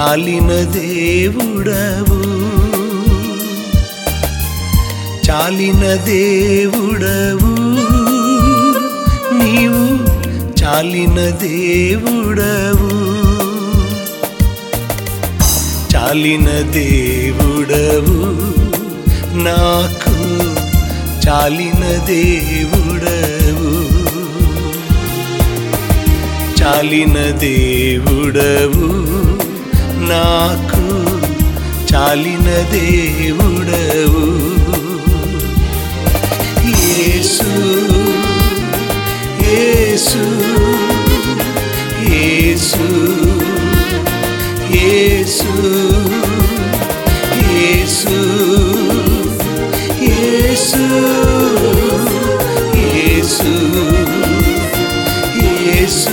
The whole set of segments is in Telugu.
చాలిన దేవుడవు చాలిన దేవుడవు నీవు చాలిన దేవుడవు చాలిన దేవుడవు నాకు చాలిన దేవుడవు చాలిన దేవుడవు నాకు చాలిన దేవుడవు యేసు యేసు యేసు యేసు యేసు యేసు యేసు యేసు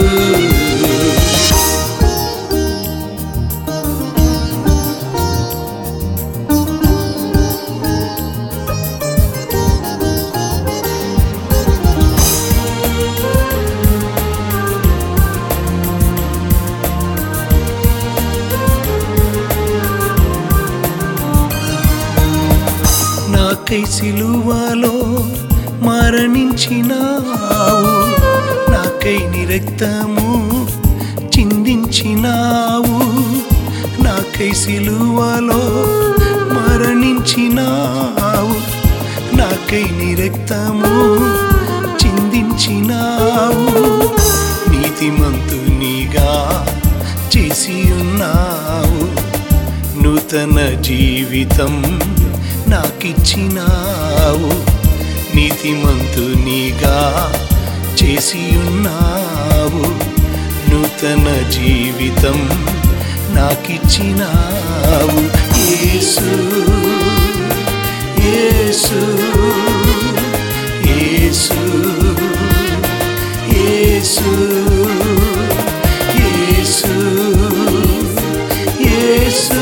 నాకై సిలువలో మరణించినావు నాకై నిరక్తము చిందించినావు నాకై సిలువలో మరణించినావు నాకై నిరక్తము చిందించినావు నీతిమంతునిగా చేసి ఉన్నావు నూతన జీవితం నాకిచ్చినావు నీతిమంతునిగా చేసి ఉన్నావు నూతన జీవితం నాకిచ్చినావు యేసు యేసు యేసు యేసు యేసు యేసు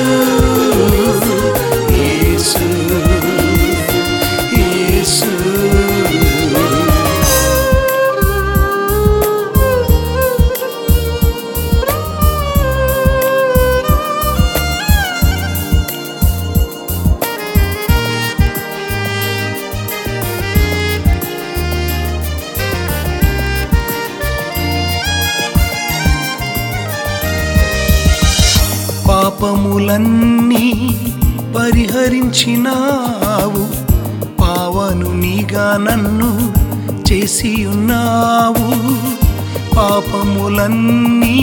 యేసు యేసు పాపములన్నీ పరిహరించినావు పావనునిగా నన్ను చేసి ఉన్నావు పాపములన్నీ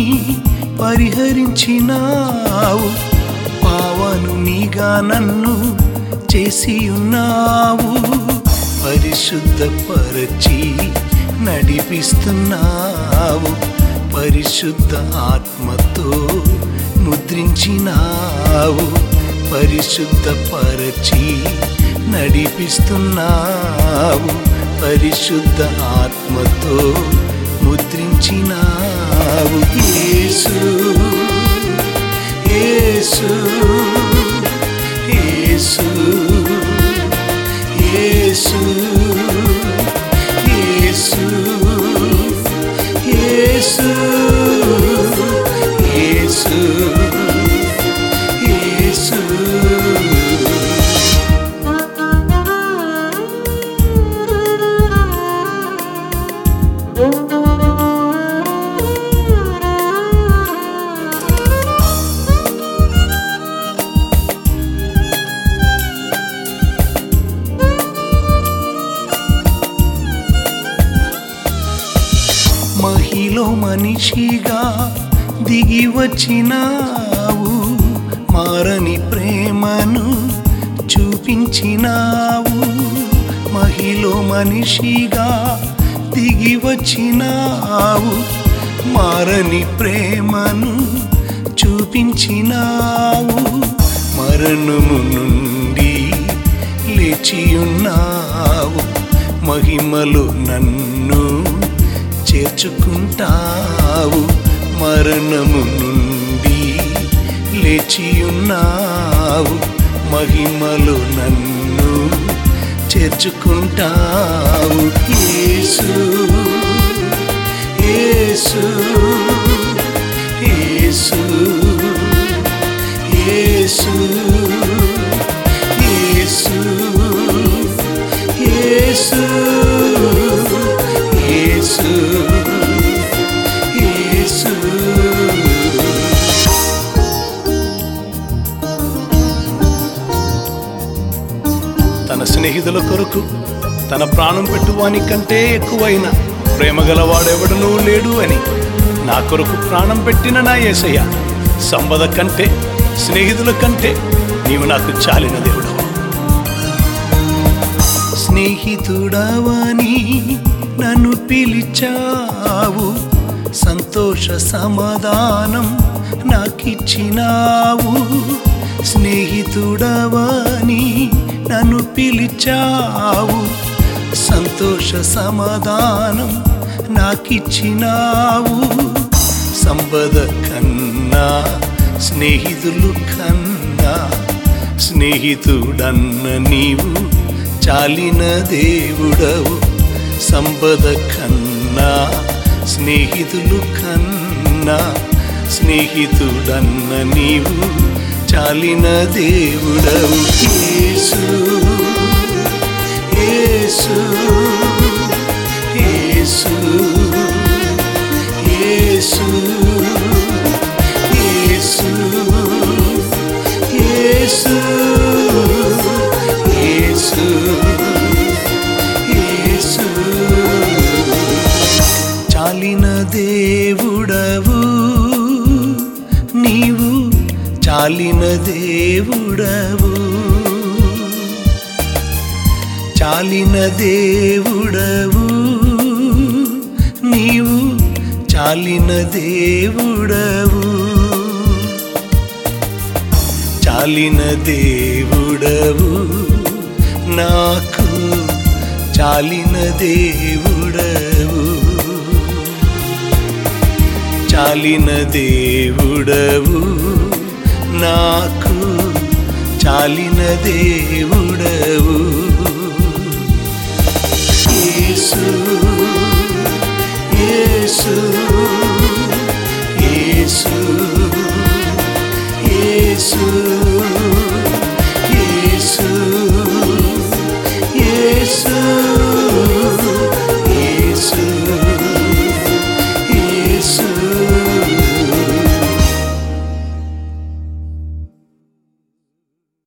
పరిహరించినావు పావనునిగా నన్ను చేసి ఉన్నావు పరిశుద్ధపరచి నడిపిస్తున్నావు పరిశుద్ధ ఆత్మతో ముద్రించినావు పరిశుద్ధపరచి నడిపిస్తున్నావు పరిశుద్ధ ఆత్మతో ముద్రించినావు యేసు యేసు యేసు యేసు యేసు యేసు యేసు యేసు మహిలో మనిషిగా దిగి వచ్చినావు మారని ప్రేమను చూపించినావు మహిలో మనిషిగా దిగి వచ్చినావు మారని ప్రేమను చూపించినావు మరణము నుండి లేచియున్నావు మహిమలు నన్ను చేర్చుకుంటావు మరణము నుండి లేచియున్నావు మహిమలు నన్ను చేర్చుకుంటావు యేసు యేసు యేసు యేసు యేసు యేసు యేసు యేసు తన స్నేహితుల కొరకు తన ప్రాణం పెట్టువాని కంటే ఎక్కువైన ప్రేమ గలవాడెవడనూ లేడు అని నా కొరకు ప్రాణం పెట్టిన నా యేసయ్య సంపద కంటే స్నేహితుల కంటే నీవు నాకు చాలిన దేవుడు స్నేహితుడవని నన్ను పిలిచావు సంతోష సమాధానం నాకిచ్చినావు స్నేహితుడవని నన్ను పిలిచావు సంతోష సమాధానం నాకిచ్చినావు సంపద కన్నా స్నేహితులు కన్నా స్నేహితుడన్న నీవు చాలిన దేవుడవు సంపద కన్నా స్నేహితులు కన్నా స్నేహితుడన్న నీవు చాలిన దేవుడవు యేసు యేసు యేసు యేసు యేసు యేసు యేసు యేసు చాలిన దేవుడవు నీవు చాలిన దేవుడవు చాలిన దేవుడవు నీవు చాలిన దేవుడవు చాలిన దేవుడవు నాకు చాలిన దేవుడవు చాలిన దేవుడవు నాకు చాలిన దేవుడవు యేసు యేసు యేసు యేసు యేసు యేసు